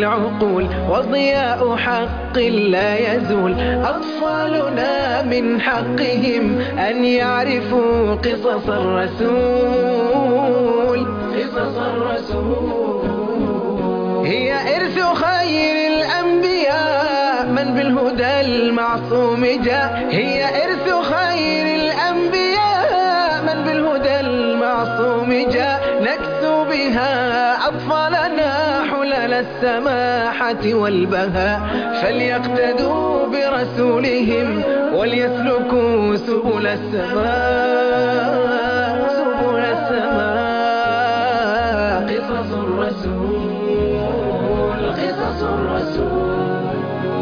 العقول وضياء حق لا يزول أطفالنا من حقهم أن يعرفوا قصص الرسول قصص الرسول هي إرث خير الأنبياء من بالهدى المعصوم جاء هي إرث خير الأنبياء من بالهدى المعصوم جاء نكسو بها أطفالنا حلل السماحة والبهاء فليقتدوا برسولهم وليسلكوا سبل السماء سبل السماء قصص الرسول قصص الرسول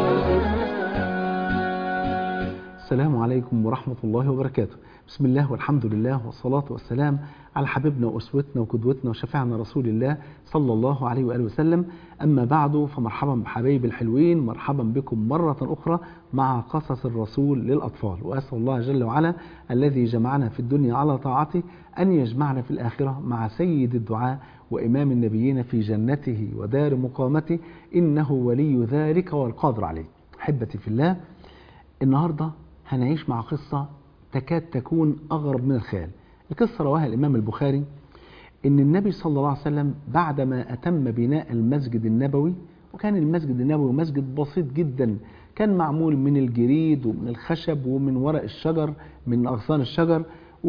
السلام عليكم ورحمة الله وبركاته بسم الله والحمد لله والصلاة والسلام على حبيبنا وأسوتنا وقدوتنا وشفيعنا رسول الله صلى الله عليه وآله وسلم أما بعد فمرحبا بحبايب الحلوين مرحبا بكم مرة أخرى مع قصص الرسول للأطفال وأسأل الله جل وعلا الذي جمعنا في الدنيا على طاعته أن يجمعنا في الآخرة مع سيد الدعاء وإمام النبيين في جنته ودار مقامته إنه ولي ذلك والقادر عليه أحبتي في الله النهاردة هنعيش مع قصة تكاد تكون أغرب من الخيال القصة رواها الإمام البخاري إن النبي صلى الله عليه وسلم بعدما أتم بناء المسجد النبوي وكان المسجد النبوي مسجد بسيط جدا كان معمول من الجريد ومن الخشب ومن ورق الشجر من أغصان الشجر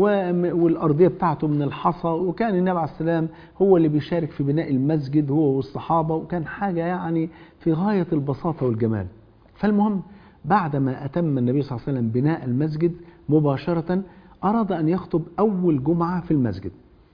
والأرضية بتاعته من الحصى وكان النبي عليه السلام هو اللي بيشارك في بناء المسجد هو والصحابة وكان حاجة يعني في غاية البساطة والجمال فالمهم بعدما أتم النبي صلى الله عليه وسلم بناء المسجد مباشرة أراد أن يخطب أول جمعة في المسجد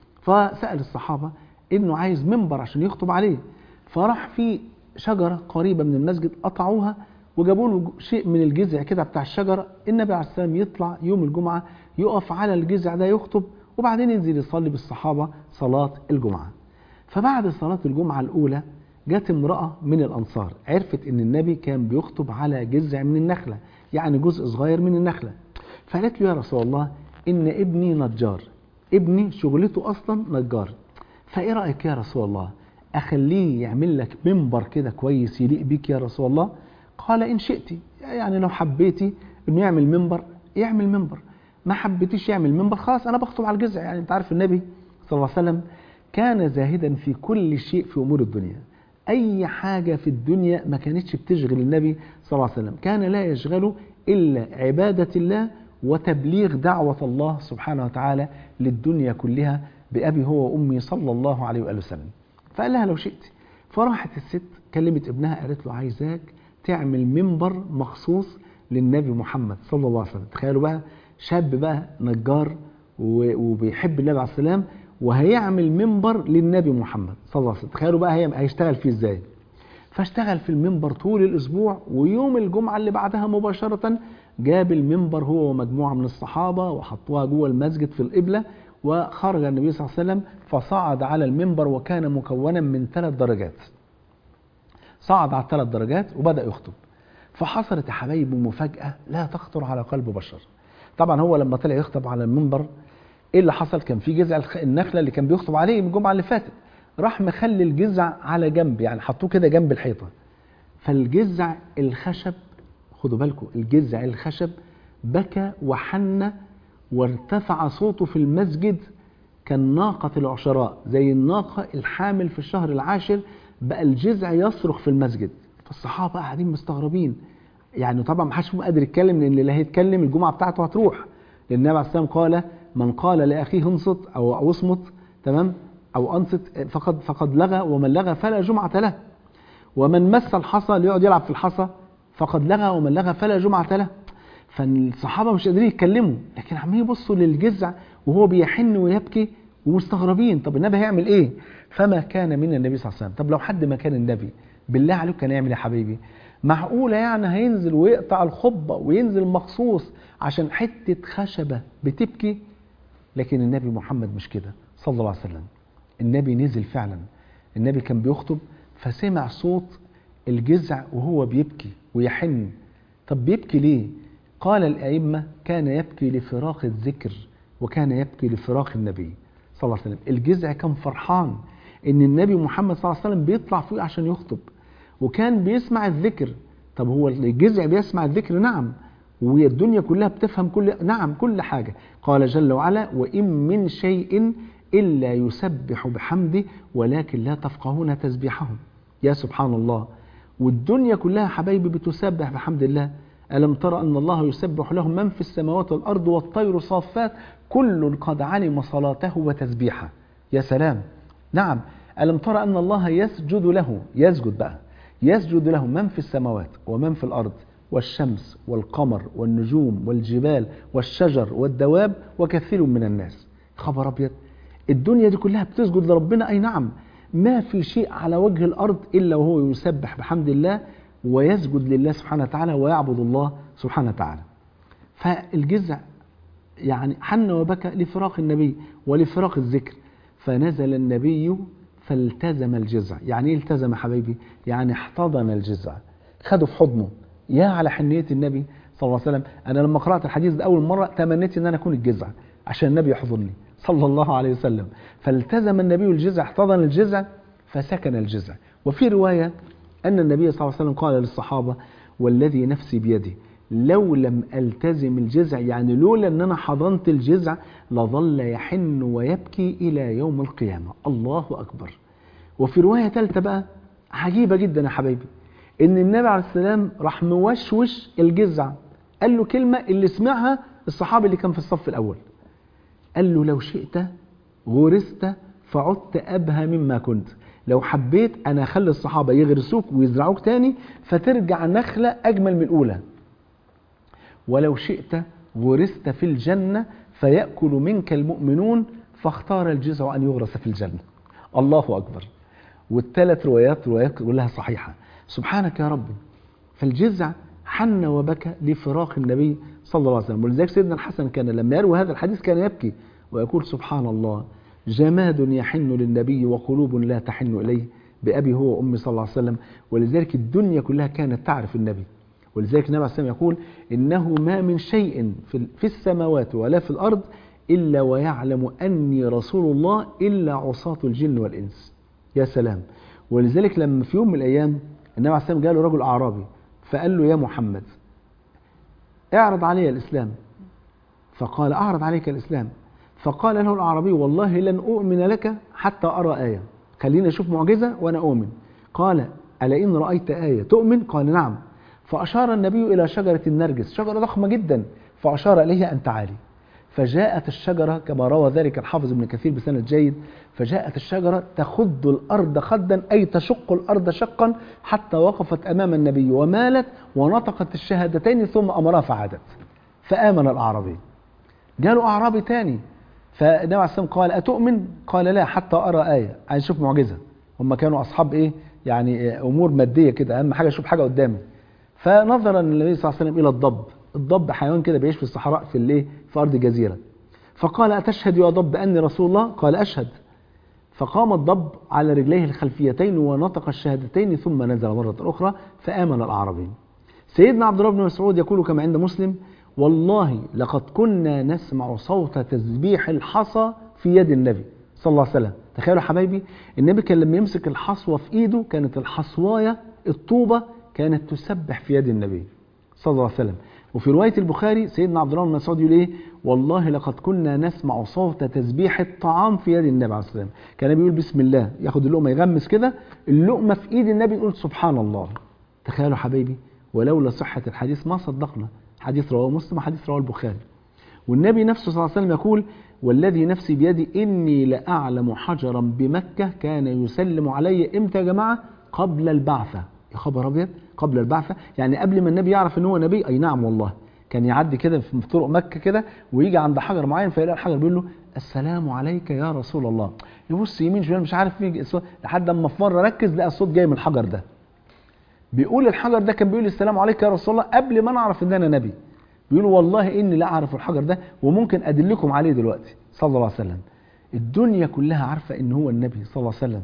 فسأل الصحابة إنه عايز منبر عشان يخطب عليه فراح في شجرة قريبة من المسجد قطعوها وجابوا له شيء من الجذع كده بتاع الشجرة النبي عليه السلام يطلع يوم الجمعة يقف على الجذع ده يخطب وبعدين ينزل يصلي بالصحابة صلاة الجمعة فبعد صلاة الجمعة الأولى جت امرأة من الأنصار عرفت إن النبي كان بيخطب على جذع من النخلة يعني جزء صغير من النخلة فقالت له يا رسول الله إن ابني نجار ابني شغلته أصلا نجار فإيه رأيك يا رسول الله أخليه يعمل لك منبر كده كويس يليق بيك يا رسول الله قال إن شئت يعني لو حبيتي إنه يعمل منبر يعمل منبر ما حبيتيش يعمل منبر خلاص أنا بخطب على الجذع يعني أنت عارف النبي صلى الله عليه وسلم كان زاهدا في كل شيء في أمور الدنيا أي حاجة في الدنيا ما كانتش بتشغل النبي صلى الله عليه وسلم كان لا يشغله إلا عبادة الله وتبليغ دعوة الله سبحانه وتعالى للدنيا كلها بأبي هو وأمي صلى الله عليه وآله وسلم فقال لها لو شئت فراحت الست كلمت ابنها قالت له عايزاك تعمل منبر مخصوص للنبي محمد صلى الله عليه وسلم تخيلوا بقى شاب بقى نجار وبيحب النبي عليه السلام وهيعمل منبر للنبي محمد صلى الله عليه وسلم تخيلوا بقى هي هيشتغل فيه ازاي فاشتغل في المنبر طول الاسبوع ويوم الجمعه اللي بعدها مباشره جاب المنبر هو ومجموعه من الصحابه وحطوها جوه المسجد في القبله وخرج النبي صلى الله عليه وسلم فصعد على المنبر وكان مكونا من ثلاث درجات صعد على الثلاث درجات وبدا يخطب فحصلت يا حبايبي مفاجاه لا تخطر على قلب بشر طبعا هو لما طلع يخطب على المنبر ايه اللي حصل كان في جذع النخله اللي كان بيخطب عليه من الجمعه اللي فاتت راح مخلي الجذع على جنب يعني حطوه كده جنب الحيطه فالجذع الخشب خدوا بالكم الجذع الخشب بكى وحن وارتفع صوته في المسجد كالناقة العشراء زي الناقة الحامل في الشهر العاشر بقى الجذع يصرخ في المسجد فالصحابة قاعدين مستغربين يعني طبعا ما حدش قادر يتكلم لان اللي هيتكلم الجمعة بتاعته هتروح لان النبي عليه السلام قال من قال لاخيه انصت او او اصمت تمام او انصت فقد فقد لغى ومن لغى فلا جمعه له ومن مس الحصى ليقعد يلعب في الحصى فقد لغى ومن لغى فلا جمعه له فالصحابه مش قادرين يتكلموا لكن عمالين يبصوا للجذع وهو بيحن ويبكي ومستغربين طب النبي هيعمل ايه فما كان من النبي صلى الله عليه وسلم طب لو حد مكان النبي بالله عليك كان يعمل ايه يا حبيبي معقولة يعني هينزل ويقطع الخطبة وينزل مخصوص عشان حتة خشبة بتبكي لكن النبي محمد مش كده صلى الله عليه وسلم النبي نزل فعلا النبي كان بيخطب فسمع صوت الجزع وهو بيبكي ويحن طب بيبكي ليه قال الأئمة كان يبكي لفراق الذكر وكان يبكي لفراق النبي صلى الله عليه وسلم الجزع كان فرحان ان النبي محمد صلى الله عليه وسلم بيطلع فوق عشان يخطب وكان بيسمع الذكر طب هو الجذع بيسمع الذكر نعم وهي الدنيا كلها بتفهم كل نعم كل حاجة قال جل وعلا وإن من شيء إلا يسبح بحمده ولكن لا تفقهون تسبيحهم يا سبحان الله والدنيا كلها حبايبي بتسبح بحمد الله ألم ترى أن الله يسبح له من في السماوات والأرض والطير صافات كل قد علم صلاته وتسبيحه يا سلام نعم ألم ترى أن الله يسجد له يسجد بقى يسجد له من في السماوات ومن في الأرض والشمس والقمر والنجوم والجبال والشجر والدواب وكثير من الناس خبر أبيض الدنيا دي كلها بتسجد لربنا أي نعم ما في شيء على وجه الأرض إلا وهو يسبح بحمد الله ويسجد لله سبحانه وتعالى ويعبد الله سبحانه وتعالى فالجزع يعني حن وبكى لفراق النبي ولفراق الذكر فنزل النبي فالتزم الجزع يعني ايه التزم يا حبيبي يعني احتضن الجزع خده في حضنه يا على حنية النبي صلى الله عليه وسلم أنا لما قرأت الحديث ده أول مرة تمنيت أن أنا أكون الجزع عشان النبي يحضني صلى الله عليه وسلم فالتزم النبي الجزع احتضن الجزع فسكن الجزع وفي رواية أن النبي صلى الله عليه وسلم قال للصحابة والذي نفسي بيده لو لم ألتزم الجزع يعني لولا أن أنا حضنت الجزع لظل يحن ويبكي إلى يوم القيامة الله أكبر وفي رواية ثالثة بقى عجيبة جدا يا حبايبي ان النبي عليه السلام راح موشوش الجزع قال له كلمة اللي سمعها الصحابي اللي كان في الصف الأول قال له لو شئت غرست فعدت أبهى مما كنت لو حبيت أنا أخلي الصحابة يغرسوك ويزرعوك تاني فترجع نخلة أجمل من الأولى ولو شئت غرست في الجنة فيأكل منك المؤمنون فاختار الجزع أن يغرس في الجنة الله أكبر والثلاث روايات روايات كلها صحيحة سبحانك يا ربي فالجزع حن وبكى لفراق النبي صلى الله عليه وسلم ولذلك سيدنا الحسن كان لما يروي هذا الحديث كان يبكي ويقول سبحان الله جماد يحن للنبي وقلوب لا تحن إليه بأبي هو وأمي صلى الله عليه وسلم ولذلك الدنيا كلها كانت تعرف النبي ولذلك النبي عليه السلام يقول إنه ما من شيء في السماوات ولا في الأرض إلا ويعلم أني رسول الله إلا عصاة الجن والإنس يا سلام ولذلك لما في يوم من الأيام النبي عليه السلام جاله رجل أعرابي فقال له يا محمد اعرض علي الإسلام فقال أعرض عليك الإسلام فقال له الأعرابي والله لن أؤمن لك حتى أرى آية خليني أشوف معجزة وأنا أؤمن قال ألا إن رأيت آية تؤمن قال نعم فأشار النبي إلى شجرة النرجس شجرة ضخمة جدا فأشار إليها أن تعالي فجاءت الشجرة كما روى ذلك الحافظ ابن كثير بسند جيد فجاءت الشجرة تخد الأرض خدا أي تشق الأرض شقا حتى وقفت أمام النبي ومالت ونطقت الشهادتين ثم أمرها فعادت فآمن الأعرابي جاله أعرابي تاني فالنبي عليه السلام قال أتؤمن؟ قال لا حتى أرى آية عايز أشوف معجزة هم كانوا أصحاب إيه؟ يعني أمور مادية كده أهم حاجة أشوف حاجة قدامي فنظر النبي صلى الله عليه وسلم إلى الضب الضب حيوان كده بيعيش في الصحراء في الايه في ارض جزيره فقال اتشهد يا ضب اني رسول الله قال اشهد فقام الضب على رجليه الخلفيتين ونطق الشهادتين ثم نزل مره اخرى فامن الاعرابي سيدنا عبد الله بن مسعود يقول كما عند مسلم والله لقد كنا نسمع صوت تسبيح الحصى في يد النبي صلى الله عليه وسلم تخيلوا حبايبي النبي كان لما يمسك الحصوه في ايده كانت الحصوايه الطوبه كانت تسبح في يد النبي صلى الله عليه وسلم وفي رواية البخاري سيدنا عبد الله بن مسعود يقول ايه والله لقد كنا نسمع صوت تسبيح الطعام في يد النبي عليه الصلاة والسلام كان بيقول بسم الله ياخد اللقمة يغمس كده اللقمة في ايد النبي يقول سبحان الله تخيلوا حبايبي ولولا صحة الحديث ما صدقنا حديث رواه مسلم وحديث رواه البخاري والنبي نفسه صلى الله عليه وسلم يقول والذي نفسي بيدي إني لأعلم حجرا بمكة كان يسلم علي إمتى يا جماعة قبل البعثة يا خبر أبيض قبل البعثة يعني قبل ما النبي يعرف ان هو نبي اي نعم والله كان يعدي كده في طرق مكة كده ويجي عند حجر معين فيلاقي الحجر بيقول له السلام عليك يا رسول الله يبص يمين شمال مش عارف مين لحد اما في مرة ركز لقى الصوت جاي من الحجر ده بيقول الحجر ده كان بيقول السلام عليك يا رسول الله قبل ما نعرف ان انا نبي بيقول والله اني لا اعرف الحجر ده وممكن ادلكم عليه دلوقتي صلى الله عليه وسلم الدنيا كلها عارفة ان هو النبي صلى الله عليه وسلم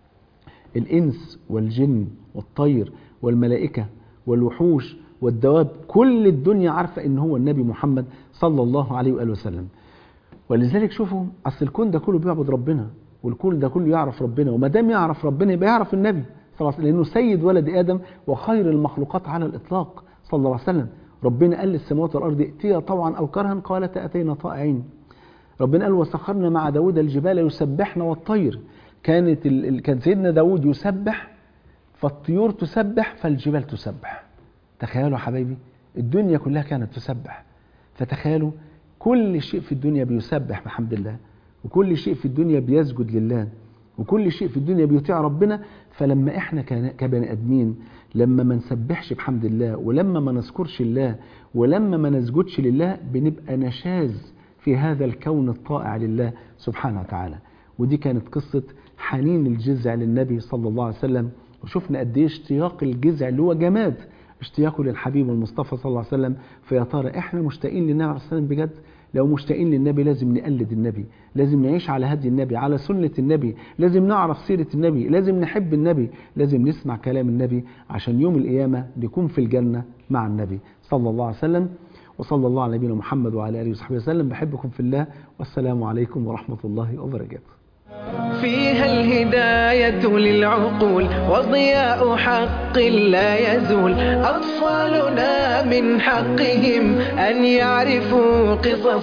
الانس والجن والطير والملائكة والوحوش والدواب كل الدنيا عارفة ان هو النبي محمد صلى الله عليه وآله وسلم ولذلك شوفوا اصل الكون ده كله بيعبد ربنا والكون ده كله يعرف ربنا وما دام يعرف ربنا يبقى يعرف النبي صلى الله عليه وسلم لأنه سيد ولد آدم وخير المخلوقات على الإطلاق صلى الله عليه وسلم ربنا قال للسماوات والأرض ائتيا طوعا أو كرها قالت أتينا طائعين ربنا قال وسخرنا مع داود الجبال يسبحنا والطير كانت ال... ال- كان سيدنا داود يسبح فالطيور تسبح فالجبال تسبح تخيلوا يا حبايبي الدنيا كلها كانت تسبح فتخيلوا كل شيء في الدنيا بيسبح بحمد الله وكل شيء في الدنيا بيسجد لله وكل شيء في الدنيا بيطيع ربنا فلما احنا كان- كبني ادمين لما ما نسبحش بحمد الله ولما ما نذكرش الله ولما ما نسجدش لله بنبقى نشاز في هذا الكون الطائع لله سبحانه وتعالى ودي كانت قصة حنين الجذع للنبي صلى الله عليه وسلم وشفنا قد ايه اشتياق الجذع اللي هو جماد اشتياقه للحبيب المصطفى صلى الله عليه وسلم فيا ترى احنا مشتاقين للنبي عليه الصلاه والسلام بجد لو مشتاقين للنبي لازم نقلد النبي لازم نعيش على هدي النبي على سنة النبي لازم نعرف سيرة النبي لازم نحب النبي لازم نسمع كلام النبي عشان يوم القيامة نكون في الجنة مع النبي صلى الله عليه وسلم وصلى الله على نبينا محمد وعلى آله وصحبه وسلم بحبكم في الله والسلام عليكم ورحمة الله وبركاته فيها الهداية للعقول وضياء حق لا يزول أطفالنا من حقهم أن يعرفوا قصص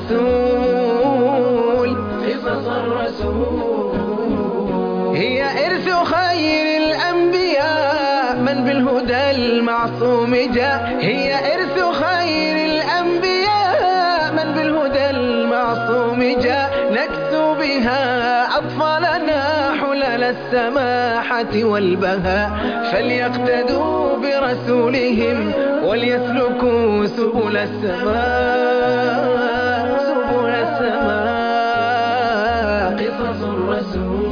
الرسول قصص الرسول هي إرث خير الأنبياء من بالهدى المعصوم جاء هي إرث خير الأنبياء من بالهدى المعصوم جاء نكسو بها أطفالنا حلل السماحة والبهاء فليقتدوا برسولهم وليسلكوا سبل السماء سبل السماء قصص الرسول